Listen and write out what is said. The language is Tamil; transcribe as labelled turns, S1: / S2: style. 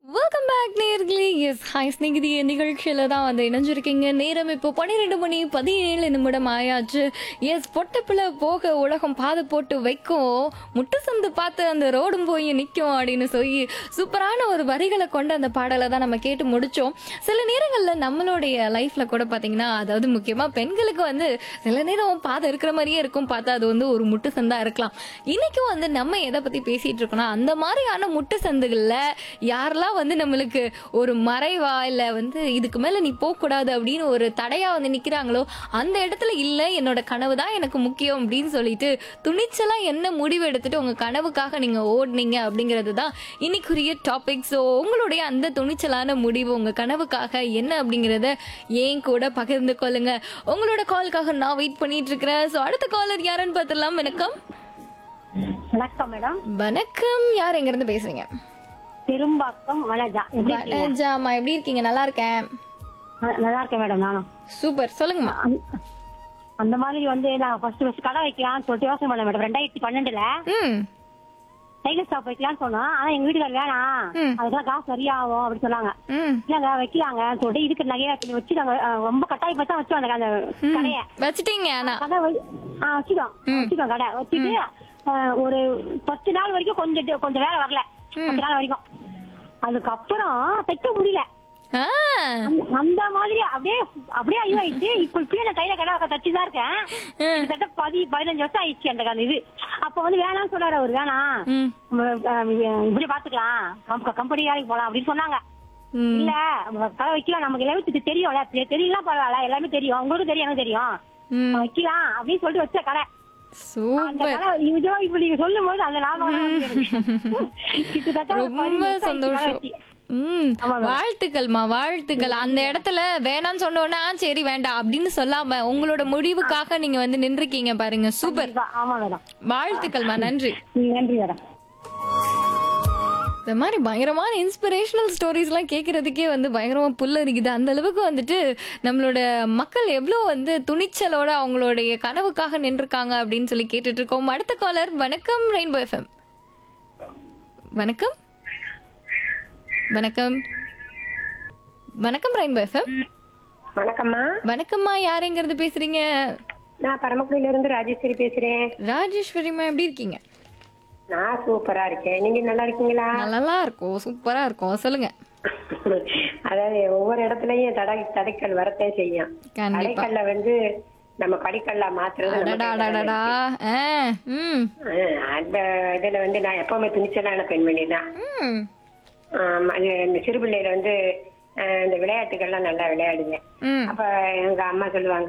S1: வெல்கம் பேக் நேர்களே எஸ் ஹாய் ஸ்நேகிதி நிகழ்ச்சியில் தான் வந்து இணைஞ்சிருக்கீங்க நேரம் இப்போ பன்னிரெண்டு மணி பதினேழு நிமிடம் ஆயாச்சு எஸ் பொட்டப்பில் போக உலகம் பாதை போட்டு வைக்கும் முட்டு சந்து பார்த்து அந்த ரோடும் போய் நிற்கும் அப்படின்னு சொல்லி சூப்பரான ஒரு வரிகளை கொண்ட அந்த பாடலை தான் நம்ம கேட்டு முடிச்சோம் சில நேரங்களில் நம்மளுடைய லைஃப்பில் கூட பார்த்தீங்கன்னா அதாவது முக்கியமாக பெண்களுக்கு வந்து சில நேரம் பாதை இருக்கிற மாதிரியே இருக்கும் பார்த்தா அது வந்து ஒரு முட்டு சந்தா இருக்கலாம் இன்னைக்கும் வந்து நம்ம எதை பற்றி பேசிட்டு இருக்கோம்னா அந்த மாதிரியான முட்டு சந்துகளில் யாரெல்லாம் வந்து நம்மளுக்கு ஒரு மறைவா இல்லை வந்து இதுக்கு மேலே நீ போகக்கூடாது அப்படின்னு ஒரு தடையா வந்து நிற்கிறாங்களோ அந்த இடத்துல இல்லை என்னோட கனவு தான் எனக்கு முக்கியம் அப்படின்னு சொல்லிட்டு துணிச்சலா என்ன முடிவு எடுத்துட்டு உங்க கனவுக்காக நீங்க ஓடுனீங்க அப்படிங்கிறது தான் இன்னைக்குரிய டாபிக் ஸோ உங்களுடைய அந்த துணிச்சலான முடிவு உங்க கனவுக்காக என்ன அப்படிங்கிறத ஏன் கூட பகிர்ந்து கொள்ளுங்க உங்களோட காலுக்காக நான் வெயிட் பண்ணிட்டு இருக்கிறேன் ஸோ அடுத்த காலர் யாருன்னு பார்த்துடலாம் வணக்கம்
S2: வணக்கம் மேடம்
S1: வணக்கம் யார் எங்க இருந்து பேசுறீங்க
S2: பெரும்பாக்கம் வனஜா எப்படி இருக்கீங்க?
S1: வணஜாமா எப்படி இருக்கீங்க நல்லா இருக்கேன்
S2: ந- நல்லா இருக்கேன் மேடம் நானும்
S1: சூப்பர் சொல்லுங்கம்மா
S2: அந்த- அந்த மாதிரி வந்து நான் ஃபர்ஸ்ட் ஃபர்ஸ்ட் கடை வைக்கலாம்னு சொல்லிட்டு யோசனை பண்ணேன் மேடம் ரெண்டாயிரத்தி பன்னெண்டுல
S1: ம்
S2: சைக்கிள் ஷாப் வைக்கலாம்னு சொன்னோம் ஆனா எங்க வீட்டுக்காரர் வேணாம்
S1: ம்.
S2: அதுக்கெல்லாம் காசு சரியா ஆகும் அப்படின்னு சொன்னாங்க
S1: ம்
S2: இல்லங்க வைக்கலாங்க சொல்லிட்டு இதுக்கு நிறைய வச்சுட்டாங்க ரொம்ப கட்டாயம் தான் வச்சோம் அந்த அந்த கடையை
S1: வச்சுட்டீங்க ஆனா
S2: கடை வை- ஆ வச்சுட்டோம் வச்சுட்டோம் கடை வச்சுட்டு ஆ, ஒரு பத்து நாள் வரைக்கும் கொஞ்சம் டி- கொஞ்சம் வேலை வரல பத்து நாள் வரைக்கும் அதுக்கப்புறம் தைக்க முடியல
S1: ஆ,
S2: அந்த- அந்த மாதிரி அப்படியே அப்படியே ஐயோ ஆயிடுச்சு இப்ப இப்பயே நான் கையில கடை தச்சு தான் இருக்கேன் கிட்டத்தட்ட பதி பதினஞ்சு வருஷம் ஆயிடுச்சு அந்த அந்த இது அப்ப வந்து வேணாம்னு சொல்றாரு அவர் வேணாம்
S1: ம்,
S2: நம்ம, அஹ், இப்படி பாத்துக்கலாம் கம்பெனி வேலைக்கு போலாம் அப்படின்னு சொன்னாங்க
S1: ம்.
S2: இல்ல நம்ம கடை வைக்கலாம் நமக்கு எல்லாமே தெ- தெரியும்ல தெ- தெரியலாம் பரவாயில்ல எல்லாமே தெரியும் உங்களுக்கு தெரியும் எனக்கு தெரியும்
S1: ம்.
S2: நம்ம வைக்கலாம் அப்படின்னு சொல்லிட்டு வச்ச கடை அந்த
S1: சூப்பர்
S2: கடை இதோ இப்ப நீங்க சொல்லும் போது அந்த லாபம் தான் வந்து எனக்கு. கிட்டத்தட்ட ஒரு
S1: ரொம்ப
S2: பதினஞ்சு வருஷம் ஆயிடுச்சு கடை
S1: சந்தோஷம்
S2: வச்சு.
S1: ம்
S2: ஆமா, மேம்.
S1: வாழ்த்துக்கள்மா வாழ்த்துக்கள் அந்த இடத்துல வேணாம்னு சொன்னோன்னா சரி வேண்டாம் அப்படின்னு சொல்லாம உங்களோட முடிவுக்காக நீங்க வந்து நின்றுக்கீங்க பாருங்க சூப்பர்
S2: கண்டிப்பா. ஆமா மேடம்
S1: வாழ்த்துக்கள்மா நன்றி
S2: நன்றி மேடம்
S1: இந்த மாதிரி பயங்கரமான இன்ஸ்பிரேஷனல் ஸ்டோரிஸ்லாம் கேட்கறதுக்கே வந்து பயங்கரமா புல்லரிக்குது அந்த அளவுக்கு வந்துட்டு நம்மளோட மக்கள் எவ்வளோ வந்து துணிச்சலோட அவங்களுடைய கனவுக்காக நின்றுருக்காங்க அப்படின்னு சொல்லி கேட்டுட்டு இருக்கோம் அடுத்த காலர் வணக்கம் ரெயின்போ எஃப்எம் வணக்கம் வணக்கம் வணக்கம் ரெயின்போ எஃப்எம்
S3: வணக்கம்மா
S1: வணக்கம்மா யாருங்கிறது பேசுறீங்க
S3: நான் பரமக்குடியில இருந்து ராஜேஸ்வரி பேசுறேன்
S1: ராஜேஸ்வரிமா எப்படி இருக்கீங்க
S3: நான் சூப்பரா இருக்கேன் நீங்க நல்லா இருக்கீங்களா
S1: நல்லா இருக்கும் சூப்பரா இருக்கும் சொல்லுங்க
S3: அதாவது ஒவ்வொரு இடத்துலயும் தடை தடைக்கல் வரத்தே செய்யும்
S1: கண்டிப்பா
S3: தடைக்கல்ல வந்து நம்ம படிக்கல்லா மாத்துறது நம்ம
S1: அடடா
S3: கையில
S1: அடடா ஆ ம்
S3: தான் இருக்கு. ஆ, அந்த இதுல வந்து நான் எப்பவுமே துணிச்சலான பெண்மணி தான்
S1: ம்
S3: ஆமா, அது இந்த சிறு பிள்ளையில வந்து ஆ, இந்த விளையாட்டுகள்லாம் நல்லா விளையாடுவேன்
S1: ம்
S3: அப்ப எங்க அம்மா சொல்லுவாங்க